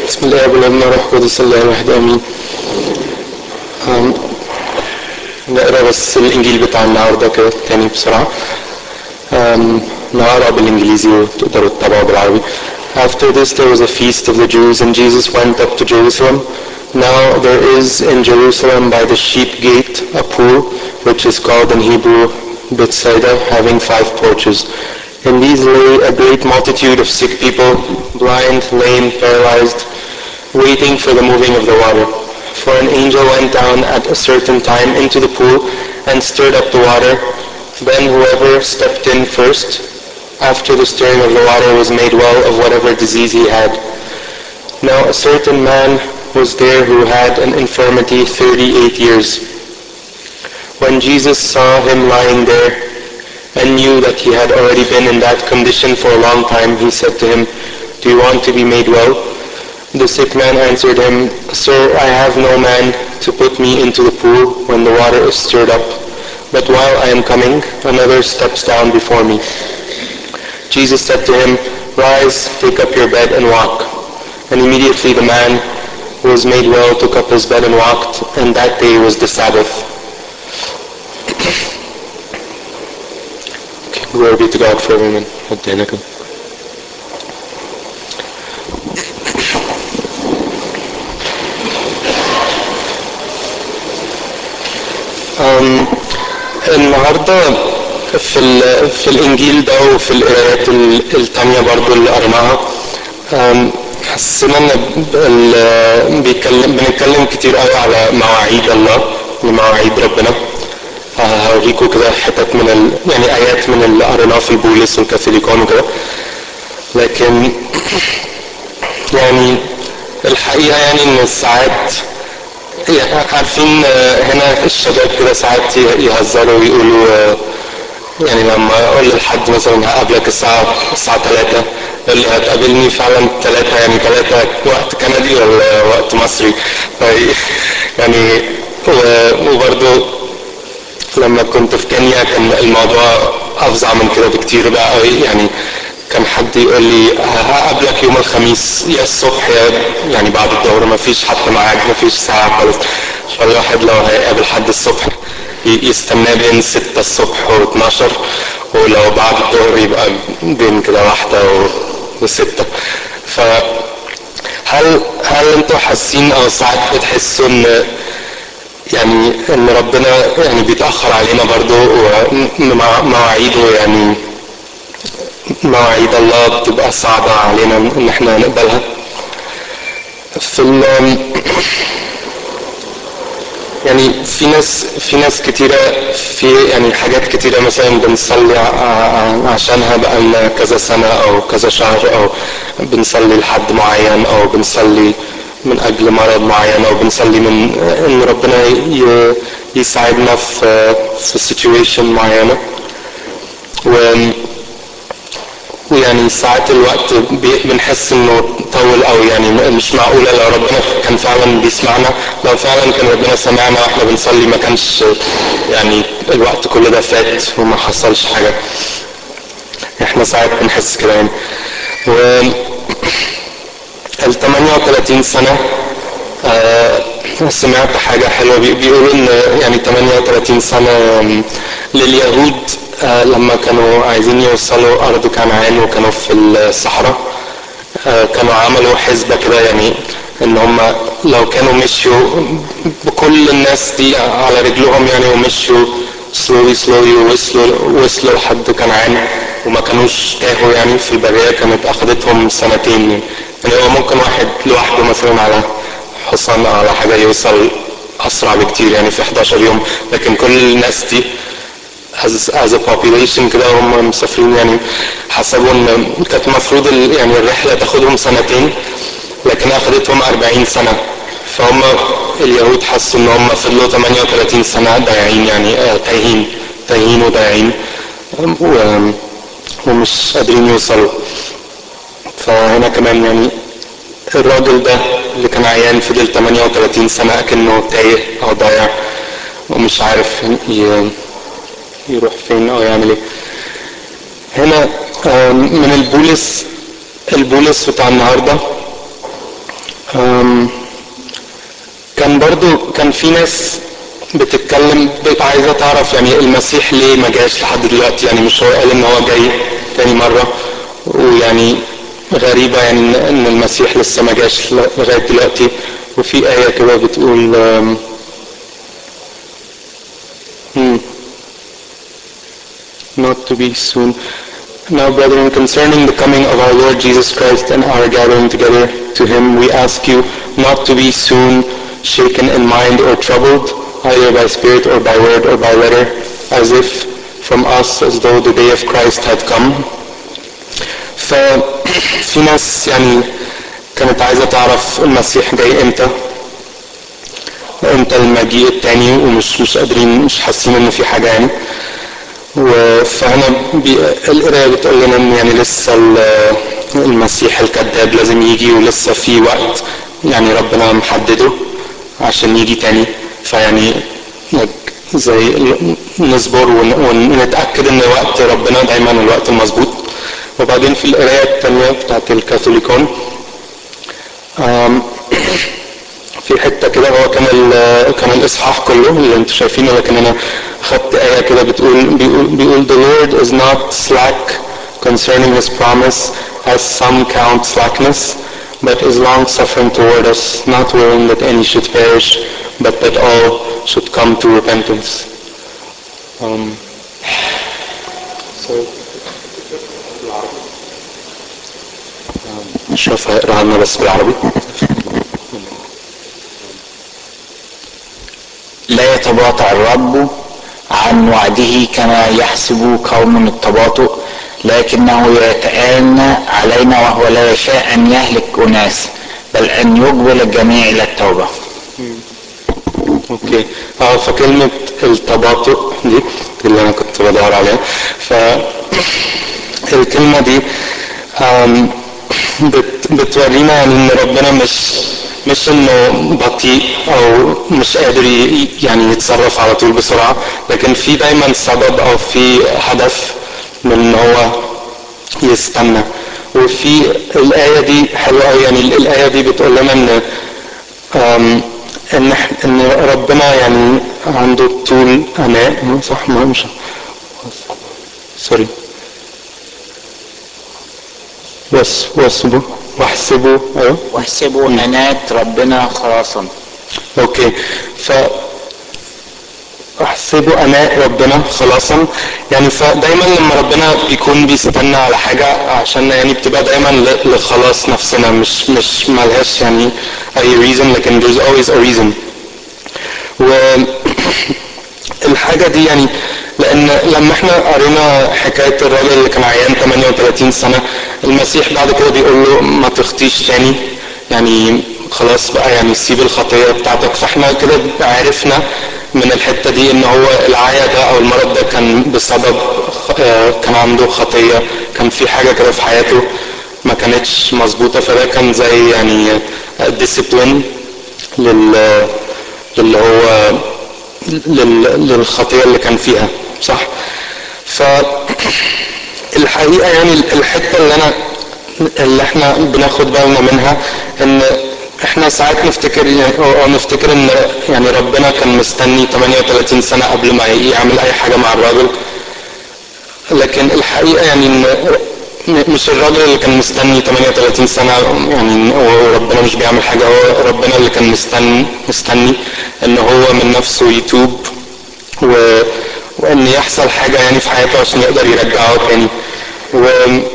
بسم الله والابن والروح القدس الله الواحد امين أم، نقرا بس الانجيل بتاع النهارده كده تاني بسرعه أم، نقرا بالانجليزي وتقدروا تتابعوا بالعربي After this there was a feast of the Jews and Jesus went up to Jerusalem. Now there is in Jerusalem by the sheep gate a pool which is called in Hebrew Bethsaida having five porches. In these lay a great multitude of sick people, blind, lame, paralyzed, waiting for the moving of the water. For an angel went down at a certain time into the pool and stirred up the water. Then whoever stepped in first, after the stirring of the water, was made well of whatever disease he had. Now a certain man was there who had an infirmity 38 years. When Jesus saw him lying there and knew that he had already been in that condition for a long time, he said to him, Do you want to be made well? The sick man answered him, Sir, I have no man to put me into the pool when the water is stirred up. But while I am coming, another steps down before me. Jesus said to him, Rise, take up your bed and walk. And immediately the man who was made well took up his bed and walked, and that day was the Sabbath. Okay, glory be to God for everyone. Amen. أم، النهارده في ال- في الانجيل ده وفي القرايات ال- التانية برضو اللي قريناها أم، حسينا ان ال- بيتكلم بنتكلم كتير قوي على مواعيد الله ومواعيد ربنا هوريكم كده حتت من ال... يعني ايات من اللي قريناه في البولس والكاثوليكون وكده لكن يعني الحقيقه يعني ان ساعات يعني عارفين آه، هنا الشباب كده ساعات ي- يهزروا ويقولوا آه، يعني لما اقول لحد مثلا هقابلك الساعة الساعة 3 يقول لي هتقابلني فعلا 3 يعني 3 وقت كندي ولا وقت مصري في- يعني و- وبرضه لما كنت في كينيا كان الموضوع افظع من كده بكتير بقى قوي يعني كان حد يقول لي هقابلك يوم الخميس يا الصبح يا يعني بعد الظهر ما فيش حتى ميعاد ما فيش ساعة خالص فالواحد لو هيقابل حد الصبح ي- يستناه بين 6 الصبح و12 ولو بعد الظهر يبقى بين كده واحدة و- وستة ف هل هل انتوا حاسين او ساعات بتحسوا ان يعني ان ربنا يعني بيتاخر علينا برضو ومواعيده يعني مواعيد الله بتبقى صعبة علينا ان احنا نقبلها في ال يعني في ناس في ناس كتيرة في يعني حاجات كتيرة مثلا بنصلي ع- ع- عشانها بقالنا كذا سنة أو كذا شهر أو بنصلي لحد معين أو بنصلي من أجل مرض معين أو بنصلي من إن ربنا ي- يساعدنا في في situation معينة و ويعني ساعات الوقت بي- بنحس انه طول قوي يعني م- مش معقوله لو ربنا كان فعلا بيسمعنا لو فعلا كان ربنا سمعنا واحنا بنصلي ما كانش يعني الوقت كل ده فات وما حصلش حاجه احنا ساعات بنحس كده يعني و ال 38 سنه آه، سمعت حاجة حلوة بي- بيقولوا إن يعني 38 سنة آم، لليهود آه، لما كانوا عايزين يوصلوا أرض كنعان وكانوا في الصحراء آه، كانوا عملوا حسبة كده يعني إن هم لو كانوا مشيوا بكل الناس دي على رجلهم يعني ومشيوا سلوي سلوي ووصلوا وصلوا لحد كنعان وما كانوش تاهوا يعني في البرية كانت أخدتهم سنتين يعني يعني هو ممكن واحد لوحده مثلا على حصان أو على حاجة يوصل أسرع بكتير يعني في 11 يوم لكن كل الناس دي as, as a population كده هم مسافرين يعني حسبوا ان كانت المفروض ال- يعني الرحلة تاخدهم سنتين لكن اخدتهم 40 سنة فهم اليهود حسوا ان هم فضلوا 38 سنة ضايعين يعني آه، تايهين تايهين وضايعين و- ومش قادرين يوصلوا فهنا كمان يعني الراجل ده اللي كان عيان فضل 38 سنة أكنه تايه أو ضايع ومش عارف ي- يروح فين أو يعمل إيه هنا آم، من البولس البولس بتاع النهارده أم، كان برضو كان في ناس بتتكلم بتبقى عايزه تعرف يعني المسيح ليه ما جاش لحد دلوقتي يعني مش هو قال ان هو جاي تاني مره ويعني غريبه يعني ان إن المسيح لسه ما جاش ل- لغايه دلوقتي وفي ايه كده بتقول أم، مم. not to be soon. Now, brethren, concerning the coming of our Lord Jesus Christ and our gathering together to him, we ask you not to be soon shaken in mind or troubled, either by spirit or by word or by letter, as if from us as though the day of Christ had come. ففي ناس يعني كانت عايزة تعرف المسيح جاي امتى امتى المجيء التاني ومش مش قادرين مش حاسين ان في حاجة يعني و- فهنا بي- القرايه بتقول لنا ان يعني لسه ال- المسيح الكذاب لازم يجي ولسه في وقت يعني ربنا محدده عشان يجي تاني فيعني نك- زي ال- نصبر ون- ونتاكد ان وقت ربنا دايما الوقت المظبوط وبعدين في القرايه الثانيه بتاعت الكاثوليكون آم، في حته كده هو كان ال- كان الاصحاح كله اللي انتوا شايفينه لكن انا خدت ايه كده بتقول بيقول بيقول the Lord is not slack concerning his promise as some count slackness but is long suffering toward us not willing that any should perish but that all should come to repentance um, so مش عارف هقراها لنا بس بالعربي لا يتباطأ الرب عن وعده كما يحسب قوم التباطؤ لكنه يتآنى علينا وهو لا يشاء أن يهلك أناس بل أن يقبل الجميع إلى التوبة اوكي اه فكلمة التباطؤ دي اللي انا كنت بدور عليها ف الكلمة دي آم، بت بتورينا يعني ان ربنا مش مش انه بطيء او مش قادر ي- يعني يتصرف على طول بسرعة لكن في دايما سبب او في هدف من ان هو يستنى وفي الآية دي حلوة أوي يعني الآية دي بتقول لنا إن أم، ان إح- ان ربنا يعني عنده طول اناء صح ما مش سوري وس واسبه واحسبه ايوه واحسبوا أنات ربنا خلاصا اوكي ف احسبوا اناء ربنا خلاصا يعني فدايما لما ربنا بيكون بيستنى على حاجه عشان يعني بتبقى دايما ل- لخلاص نفسنا مش مش ملهاش يعني اي reason لكن there's always a reason والحاجة دي يعني لأن لما احنا قرينا حكاية الراجل اللي كان عيان 38 سنة المسيح بعد كده بيقول له ما تخطيش تاني يعني خلاص بقى يعني سيب الخطية بتاعتك فاحنا كده عرفنا من الحتة دي ان هو العيا ده او المرض ده كان بسبب آه، كان عنده خطية كان في حاجة كده في حياته ما كانتش مظبوطة فده كان زي يعني ديسيبلين لل اللي هو لل- للخطية اللي كان فيها صح ف الحقيقة يعني الحتة اللي أنا اللي احنا بناخد بالنا منها ان احنا ساعات نفتكر يعني او أو نفتكر ان يعني ربنا كان مستني 38 سنة قبل ما يعمل اي حاجة مع الراجل لكن الحقيقة يعني ان م- مش الراجل اللي كان مستني 38 سنة يعني وربنا مش بيعمل حاجة هو ربنا اللي كان مستني مستني ان هو من نفسه يتوب و... وان يحصل حاجة يعني في حياته عشان يقدر يرجعه تاني و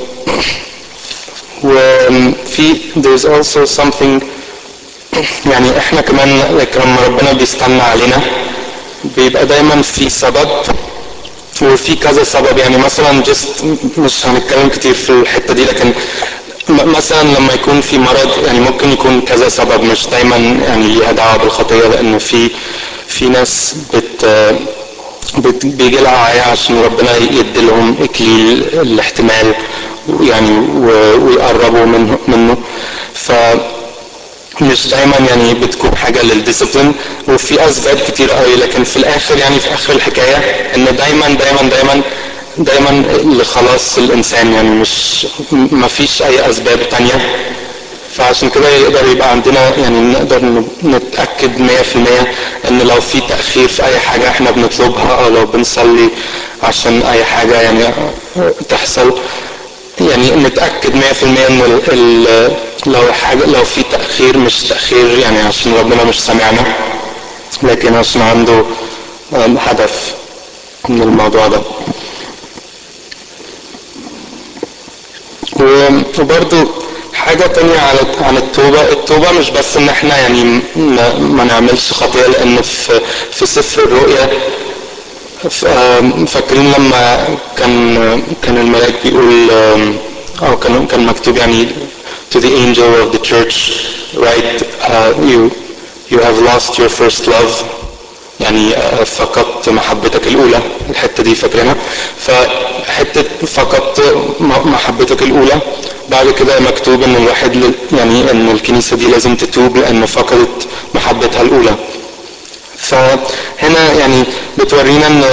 وفي there's also something يعني احنا كمان like لما ربنا بيستنى علينا بيبقى دايما في سبب وفي كذا سبب يعني مثلا just مش هنتكلم كتير في الحتة دي لكن م- مثلا لما يكون في مرض يعني ممكن يكون كذا سبب مش دايما يعني ليها دعوة بالخطية لأن في في ناس بت بت- بيجي لها عيا عشان ربنا يدي لهم اكليل الاحتمال يعني و- ويقربوا منه منه ف مش دايما يعني بتكون حاجة للديسيبلين وفي أسباب كتير قوي لكن في الآخر يعني في آخر الحكاية إن دايما دايما دايما دايما لخلاص الإنسان يعني مش ما فيش أي أسباب تانية فعشان كده يقدر يبقى عندنا يعني نقدر نتأكد 100% ان لو في تأخير في اي حاجة احنا بنطلبها او لو بنصلي عشان اي حاجة يعني تحصل يعني نتأكد 100% ان ال ال لو حاجة لو في تأخير مش تأخير يعني عشان ربنا مش سامعنا لكن عشان عنده هدف من الموضوع ده وبرضو حاجة تانية على عن التوبة التوبة مش بس ان احنا يعني ما نعملش خطيئة لان في في سفر الرؤيا فاكرين لما كان كان الملاك بيقول او كان كان مكتوب يعني to the angel of the church right uh, you you have lost your first love يعني فقدت محبتك الأولى الحتة دي فاكرينها فحتة فقدت محبتك الأولى بعد كده مكتوب إن الواحد يعني إن الكنيسة دي لازم تتوب لأن فقدت محبتها الأولى فهنا يعني بتورينا إن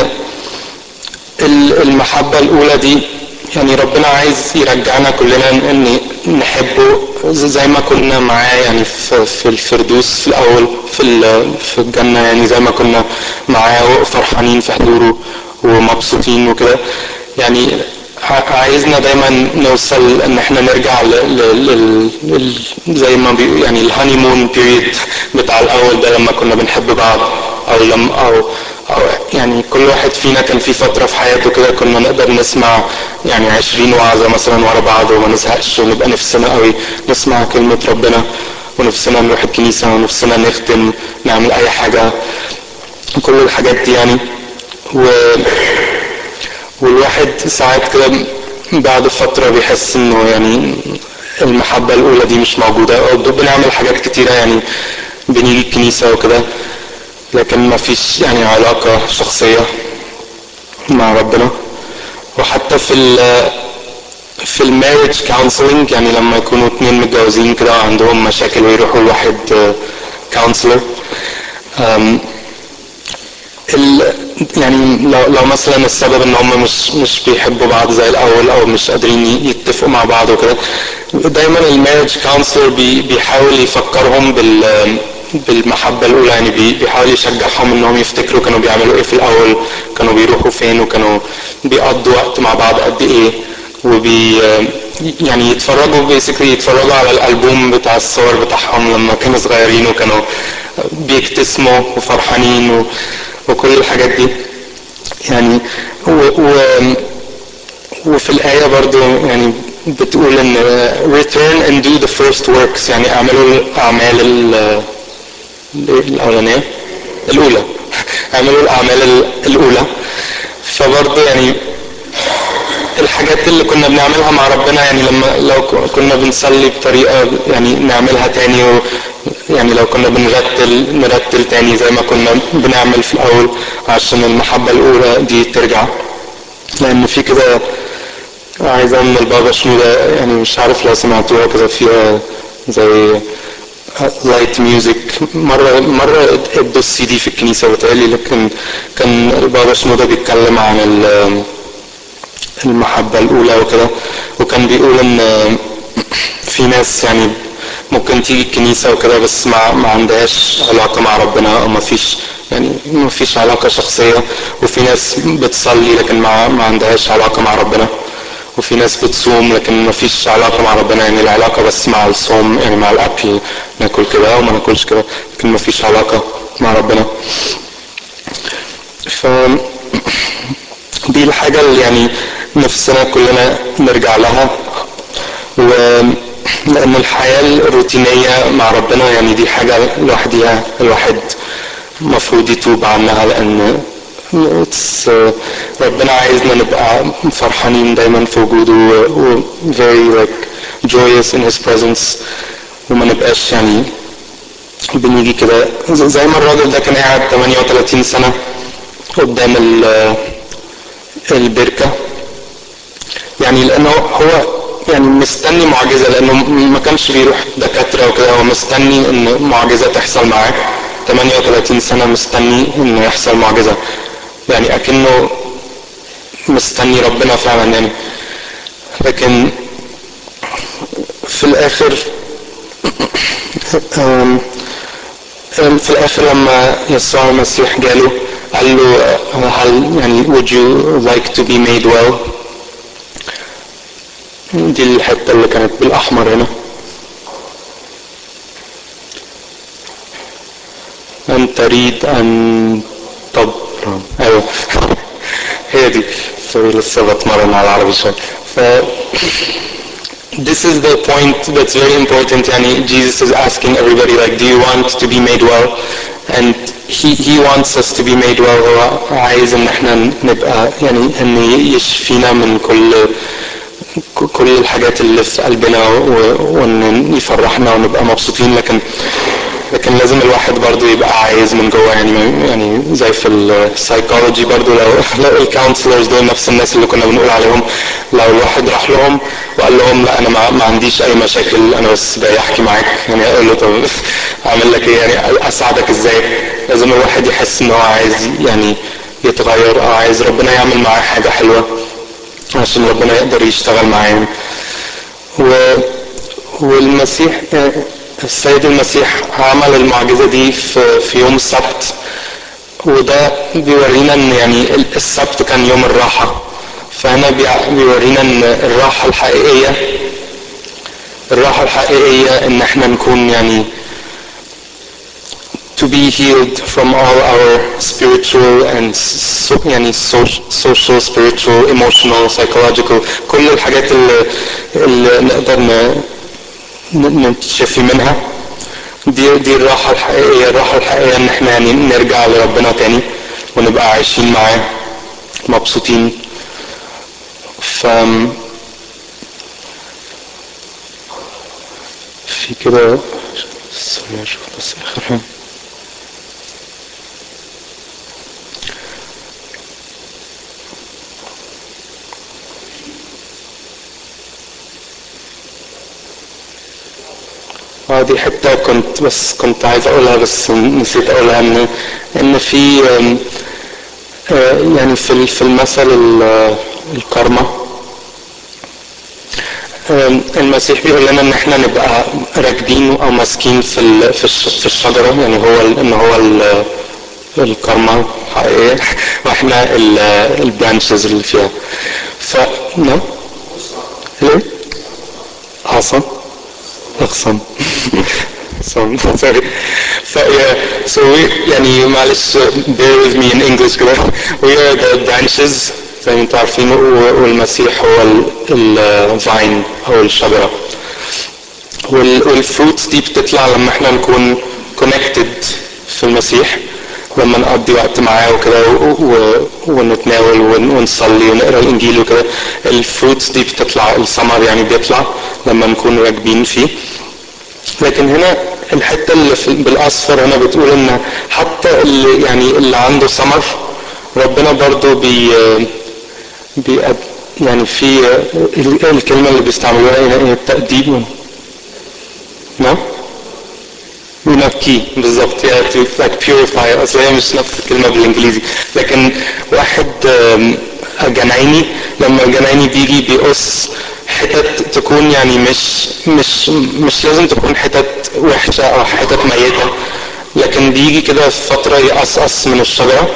المحبة الأولى دي يعني ربنا عايز يرجعنا كلنا ان نحبه زي ما كنا معاه يعني في, في الفردوس في الاول في في الجنه يعني زي ما كنا معاه وفرحانين في حضوره ومبسوطين وكده يعني عايزنا دايما نوصل ان احنا نرجع ل, ل, ل زي ما بي يعني الهاني مون بيريد بتاع الاول ده لما كنا بنحب بعض او لما او أو يعني كل واحد فينا كان في فترة في حياته كده كنا نقدر نسمع يعني عشرين وعظة مثلا ورا بعض وما نزهقش ونبقى نفسنا قوي نسمع كلمة ربنا ونفسنا نروح الكنيسة ونفسنا نختم نعمل أي حاجة كل الحاجات دي يعني و والواحد ساعات كده بعد فترة بيحس انه يعني المحبة الأولى دي مش موجودة أو بنعمل حاجات كتيرة يعني بنيجي الكنيسة وكده لكن ما فيش يعني علاقة شخصية مع ربنا وحتى في ال في الماريج كونسلنج يعني لما يكونوا اتنين متجوزين كده عندهم مشاكل ويروحوا لواحد كونسلر يعني لو, لو مثلا السبب ان هم مش مش بيحبوا بعض زي الاول او مش قادرين يتفقوا مع بعض وكده دايما الماريج كونسلر بي بيحاول يفكرهم بال بالمحبة الأولى يعني بيحاول يشجعهم إنهم يفتكروا كانوا بيعملوا إيه في الأول كانوا بيروحوا فين وكانوا بيقضوا وقت مع بعض قد إيه وبي يعني يتفرجوا بيسكلي يتفرجوا على الألبوم بتاع الصور بتاعهم لما كانوا صغيرين وكانوا بيبتسموا وفرحانين و... وكل الحاجات دي يعني و... و... وفي الآية برضو يعني بتقول إن return and do the first works يعني اعملوا الأعمال ال... الأولانية الأولى اعملوا الأعمال الأولى فبرضه يعني الحاجات اللي كنا بنعملها مع ربنا يعني لما لو كنا بنصلي بطريقة يعني نعملها تاني و يعني لو كنا بنرتل نرتل تاني زي ما كنا بنعمل في الأول عشان المحبة الأولى دي ترجع لأن في كده عايزة من البابا شنودة يعني مش عارف لو سمعتوها كده فيها زي لايت ميوزك مرة مرة ادوا السي دي في الكنيسة بتهيألي لكن كان البابا شنودة بيتكلم عن المحبة الأولى وكده وكان بيقول إن في ناس يعني ممكن تيجي الكنيسة وكده بس ما, ما عندهاش علاقة مع ربنا أو ما فيش يعني ما فيش علاقة شخصية وفي ناس بتصلي لكن ما, ما عندهاش علاقة مع ربنا وفي ناس بتصوم لكن ما فيش علاقة مع ربنا يعني العلاقة بس مع الصوم يعني مع الأكل ناكل كده أو ما ناكلش كده لكن ما فيش علاقة مع ربنا ف دي الحاجة اللي يعني نفسنا كلنا نرجع لها و لأن الحياة الروتينية مع ربنا يعني دي حاجة لوحديها الواحد المفروض يتوب عنها لأن ربنا عايزنا نبقى فرحانين دايما في وجوده و very like joyous in his presence وما نبقاش يعني بنيجي كده زي ما الراجل ده كان قاعد 38 سنة قدام البركة يعني لأنه هو يعني مستني معجزة لأنه ما كانش بيروح دكاترة وكده هو مستني إن معجزة تحصل معاه 38 سنة مستني إنه يحصل معجزة يعني أكنه مستني ربنا فعلا يعني لكن في الآخر أم، أم، في الآخر لما يسوع المسيح جاله قال له أه، هل يعني would you like to be made well دي الحتة اللي كانت بالأحمر هنا أن تريد أن تبرم أيوه هي دي سوري لسه بتمرن على العربي شوية ف This is the point that's very important. Yani Jesus is asking everybody, like, do you want to be made well? And he, he wants us to be made well. هو عايز ان احنا نبقى يعني ان يشفينا من كل كل الحاجات اللي في قلبنا و- وان يفرحنا ونبقى مبسوطين لكن لكن لازم الواحد برضو يبقى عايز من جوه يعني يعني زي في السايكولوجي برضو لو لو الكونسلرز دول نفس الناس اللي كنا بنقول عليهم لو الواحد راح لهم وقال لهم لا انا ما, ما عنديش اي مشاكل انا بس جاي احكي معاك يعني اقول له طب اعمل لك ايه يعني اساعدك ازاي لازم الواحد يحس ان هو عايز يعني يتغير او عايز ربنا يعمل معاه حاجه حلوه عشان ربنا يقدر يشتغل معاه و والمسيح السيد المسيح عمل المعجزة دي في, في يوم السبت وده بيورينا ان يعني السبت كان يوم الراحة فهنا بيع- بيورينا ان الراحة الحقيقية الراحة الحقيقية ان احنا نكون يعني to be healed from all our spiritual and so, يعني social, social, spiritual, emotional, psychological كل الحاجات اللي, اللي نقدر ن- ن- نتشفي منها دي دي الراحة الحقيقية الراحة الحقيقية ان احنا يعني نرجع لربنا تاني ونبقى عايشين معاه مبسوطين ف في كده ثانية اشوف بس اخر حاجة اه دي حتة كنت بس كنت عايز اقولها بس نسيت اقولها ان ان في آم، آه، يعني في ال- في المثل ال- الكارما آم، المسيح بيقول لنا ان احنا نبقى راكبين او ماسكين في ال- في الش- في الشجرة يعني هو ال- ان هو ال- الكارما حقيقية واحنا البرانشز اللي فيها ف نعم ايه حصل اغصن صن sorry ف yeah so we يعني معلش bear with me in English كده we are the branches زي ما انتم عارفين و- والمسيح هو الفاين او الشجرة وال- والفروتس دي بتطلع لما احنا نكون connected في المسيح لما نقضي وقت معاه وكده و- و- ونتناول ون- ونصلي ونقرا الانجيل وكده الفروتس دي بتطلع الثمر يعني بيطلع لما نكون راكبين فيه لكن هنا الحته اللي في بالاصفر هنا بتقول ان حتى اللي يعني اللي عنده ثمر ربنا برضو بي بي يعني في الكلمه اللي بيستعملوها هنا هي التأديب نعم ينقيه بالظبط يعني to like purify اصل هي مش نفس الكلمه بالانجليزي لكن واحد آم، جنايني لما الجنايني بيجي بيقص حتت تكون يعني مش مش مش لازم تكون حتت وحشه او حتت ميته لكن بيجي كده في فتره يقصقص من الشجره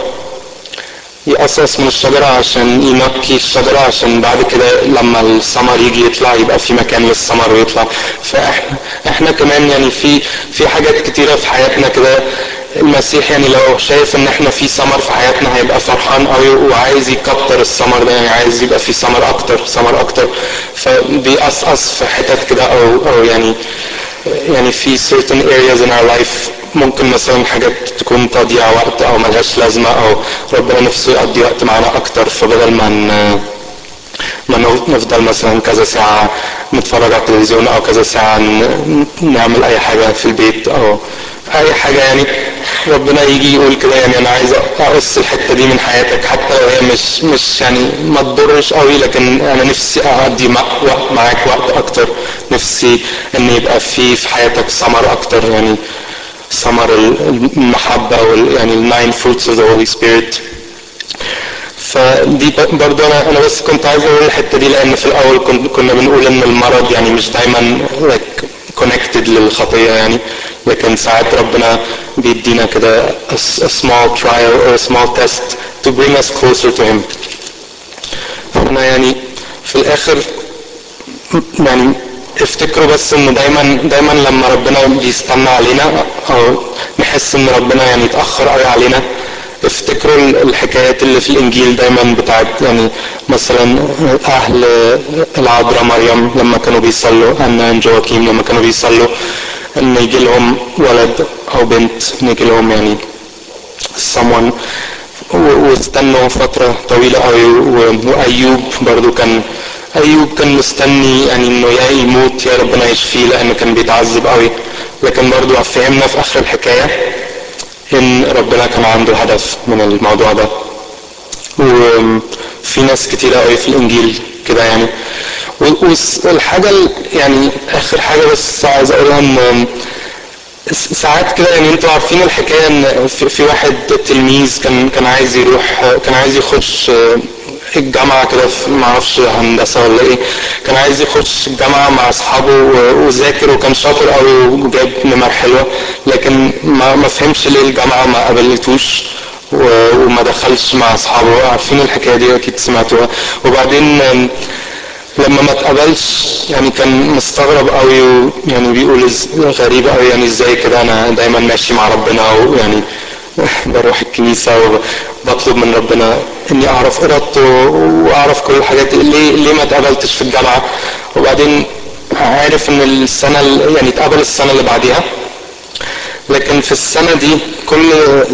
يقصص من الشجرة عشان ينقي الشجرة عشان بعد كده لما الثمر يجي يطلع يبقى في مكان للثمر ويطلع فاحنا احنا كمان يعني في في حاجات كتيرة في حياتنا كده المسيح يعني لو شايف ان احنا في ثمر في حياتنا هيبقى فرحان قوي وعايز يكتر الثمر ده يعني عايز يبقى في ثمر اكتر ثمر اكتر فبيقصقص في حتت كده او او يعني يعني في certain areas in our life ممكن مثلا حاجات تكون تضيع وقت او ملهاش لازمه او ربنا نفسه يقضي وقت معانا اكتر فبدل ما ن- ما نف- نفضل مثلا كذا ساعة نتفرج على التلفزيون أو كذا ساعة ن- نعمل أي حاجة في البيت أو أي حاجة يعني ربنا يجي يقول كده يعني أنا عايز أقص الحتة دي من حياتك حتى لو هي مش مش يعني ما تضرش قوي لكن أنا نفسي أقضي مع- وقت معاك وقت أكتر نفسي إن يبقى في في حياتك ثمر أكتر يعني ثمر المحبة وال يعني الناين fruits of the Holy Spirit فدي ب- برضو انا انا بس كنت عايز اقول الحته دي لان في الاول كن- كنا بنقول ان المرض يعني مش دايما like connected للخطية يعني لكن ساعات ربنا بيدينا كده a, a small trial or a small test to bring us closer to him فأنا يعني في الآخر يعني افتكروا بس ان دايما دايما لما ربنا بيستنى علينا او نحس ان ربنا يعني اتاخر قوي علينا افتكروا الحكايات اللي في الانجيل دايما بتاعت يعني مثلا اهل العذراء مريم لما كانوا بيصلوا انا جواكيم لما كانوا بيصلوا ان يجي لهم ولد او بنت ان يجي لهم يعني someone واستنوا فترة طويلة قوي وأيوب برضو كان أيوب كان مستني يعني إنه يا يموت يا ربنا يشفيه لأنه كان بيتعذب قوي لكن برضو فهمنا في آخر الحكاية إن ربنا كان عنده هدف من الموضوع ده وفي ناس كتيرة قوي في الإنجيل كده يعني والحاجة يعني آخر حاجة بس عايز أقولها إن ساعات كده يعني انتوا عارفين الحكايه ان في, في واحد تلميذ كان كان عايز يروح كان عايز يخش الجامعه كده ما اعرفش هندسه ولا ايه كان عايز يخش الجامعه مع اصحابه وذاكر وكان شاطر قوي وجاب نمر حلوه لكن ما ما فهمش ليه الجامعه ما قبلتوش وما دخلش مع اصحابه عارفين الحكايه دي اكيد سمعتوها وبعدين لما ما اتقبلش يعني كان مستغرب قوي ويعني بيقول غريب قوي يعني ازاي كده انا دايما ماشي مع ربنا ويعني بروح الكنيسة وبطلب من ربنا اني اعرف ارادته واعرف كل الحاجات دي ليه ليه ما اتقبلتش في الجامعة وبعدين عارف ان السنة يعني اتقبل السنة اللي بعديها لكن في السنة دي كل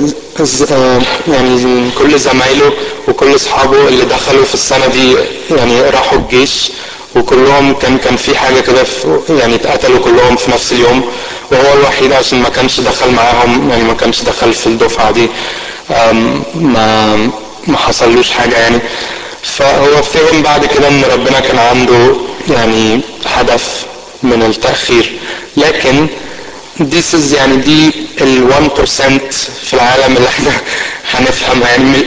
يعني كل زمايله وكل اصحابه اللي دخلوا في السنة دي يعني راحوا الجيش وكلهم كان كان في حاجة كده يعني اتقتلوا كلهم في نفس اليوم وهو الوحيد عشان ما كانش دخل معاهم يعني ما كانش دخل في الدفعة دي ما ما حصلوش حاجة يعني فهو فهم بعد كده ان ربنا كان عنده يعني هدف من التأخير لكن this is يعني دي ال 1% في العالم اللي احنا هنفهمها يعني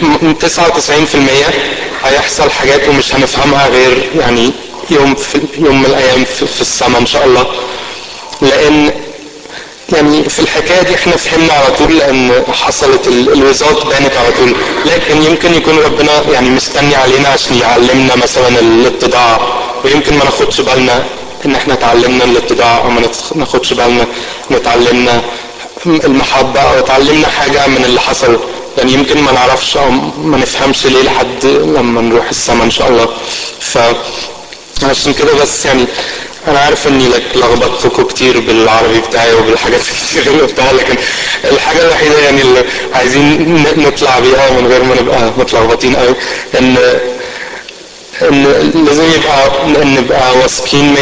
99% هيحصل حاجات ومش هنفهمها غير يعني يوم في يوم من الايام في, في السماء ان شاء الله لان يعني في الحكايه دي احنا فهمنا على طول لان حصلت الوزات بانت على طول لكن يمكن يكون ربنا يعني مستني علينا عشان يعلمنا مثلا الاتضاع ويمكن ما ناخدش بالنا ان احنا اتعلمنا الاتضاع او ما ناخدش بالنا ان اتعلمنا المحبة او اتعلمنا حاجة من اللي حصل يعني يمكن ما نعرفش او ما نفهمش ليه لحد لما نروح السماء ان شاء الله ف عشان كده بس يعني انا عارف اني لخبطتكم كتير بالعربي بتاعي وبالحاجات كتير اللي بتاعي لكن الحاجه الوحيده يعني اللي عايزين نطلع بيها من غير ما نبقى متلخبطين قوي ان ان لازم يبقى نبقى واثقين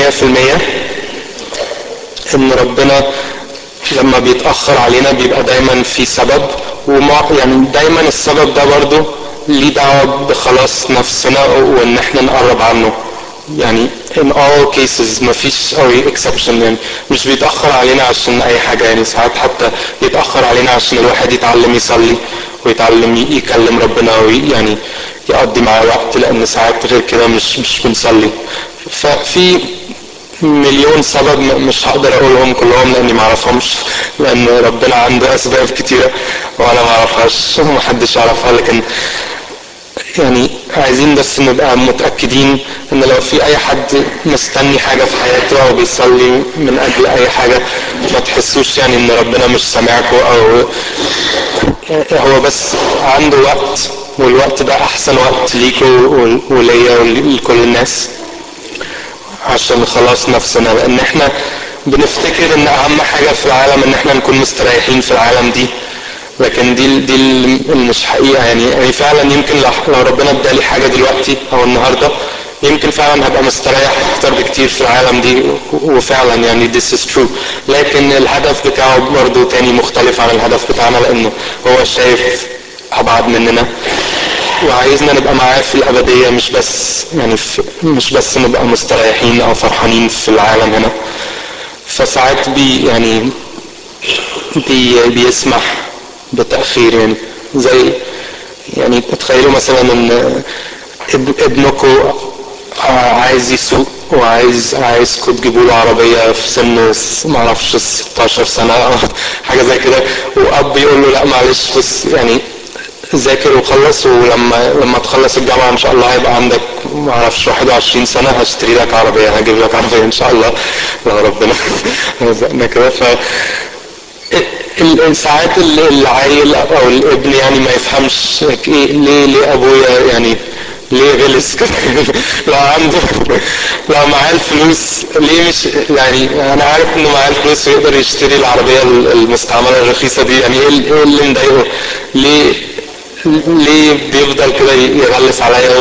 100% ان ربنا لما بيتاخر علينا بيبقى دايما في سبب وما يعني دايما السبب ده برضو ليه دعوه بخلاص نفسنا وان احنا نقرب عنه يعني in all cases ما فيش قوي exception يعني مش بيتأخر علينا عشان أي حاجة يعني ساعات حتى بيتأخر علينا عشان الواحد يتعلم يصلي ويتعلم يكلم ربنا ويعني يقضي معاه وقت لأن ساعات غير كده مش مش بنصلي ففي مليون سبب مش هقدر اقولهم كلهم لاني ما اعرفهمش لان ربنا عنده اسباب كتيره وانا ما اعرفهاش ومحدش يعرفها لكن يعني عايزين بس نبقى متأكدين ان لو في اي حد مستني حاجة في حياته او بيصلي من اجل اي حاجة ما تحسوش يعني ان ربنا مش سامعكم او هو بس عنده وقت والوقت ده احسن وقت ليكوا وليا ولكل الناس عشان خلاص نفسنا لان احنا بنفتكر ان اهم حاجة في العالم ان احنا نكون مستريحين في العالم دي لكن دي دي مش حقيقه يعني يعني فعلا يمكن لو ربنا ادالي حاجه دلوقتي او النهارده يمكن فعلا هبقى مستريح اكتر بكتير في العالم دي وفعلا يعني this is true لكن الهدف بتاعه برضه تاني مختلف عن الهدف بتاعنا لانه هو شايف ابعد مننا وعايزنا نبقى معاه في الابديه مش بس يعني في مش بس نبقى مستريحين او فرحانين في العالم هنا فساعات بي يعني بي بيسمح بتأخير يعني زي يعني تخيلوا مثلا ان ابنكم عايز يسوق وعايز عايزكم تجيبوا له عربيه في سن ما اعرفش 16 سنه او حاجه زي كده واب يقول له لا معلش بس يعني ذاكر وخلص ولما لما تخلص الجامعه ان شاء الله هيبقى عندك ما اعرفش 21 سنه هشتري لك عربيه هجيب لك عربيه ان شاء الله لو ربنا رزقنا كده ف ساعات العيل او الابن يعني ما يفهمش ايه ليه ليه ابويا يعني ليه غلس كده لو عنده لو معاه الفلوس ليه مش يعني انا عارف انه معاه الفلوس ويقدر يشتري العربيه المستعمله الرخيصه دي يعني ايه اللي مضايقه ليه ليه بيفضل كده يغلس عليا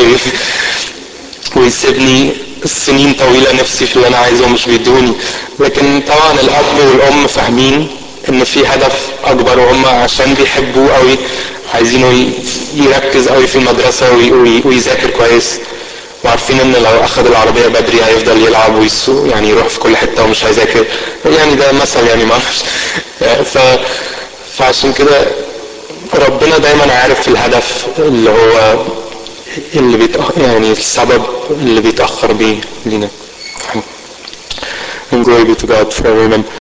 ويسيبني سنين طويلة نفسي في اللي أنا عايزه ومش بيدوني لكن طبعا الأب والأم فاهمين إن في هدف أكبر وهم عشان بيحبوه قوي عايزينه يركز قوي في المدرسة ويذاكر كويس وعارفين ان لو اخذ العربية بدري هيفضل يلعب ويسوق يعني يروح في كل حتة ومش هيذاكر يعني ده مثل يعني ما ف فعشان كده ربنا دايما عارف الهدف اللي هو اللي بيتأخر يعني السبب اللي بيتأخر بيه لينا. And glory be to God forever. Amen.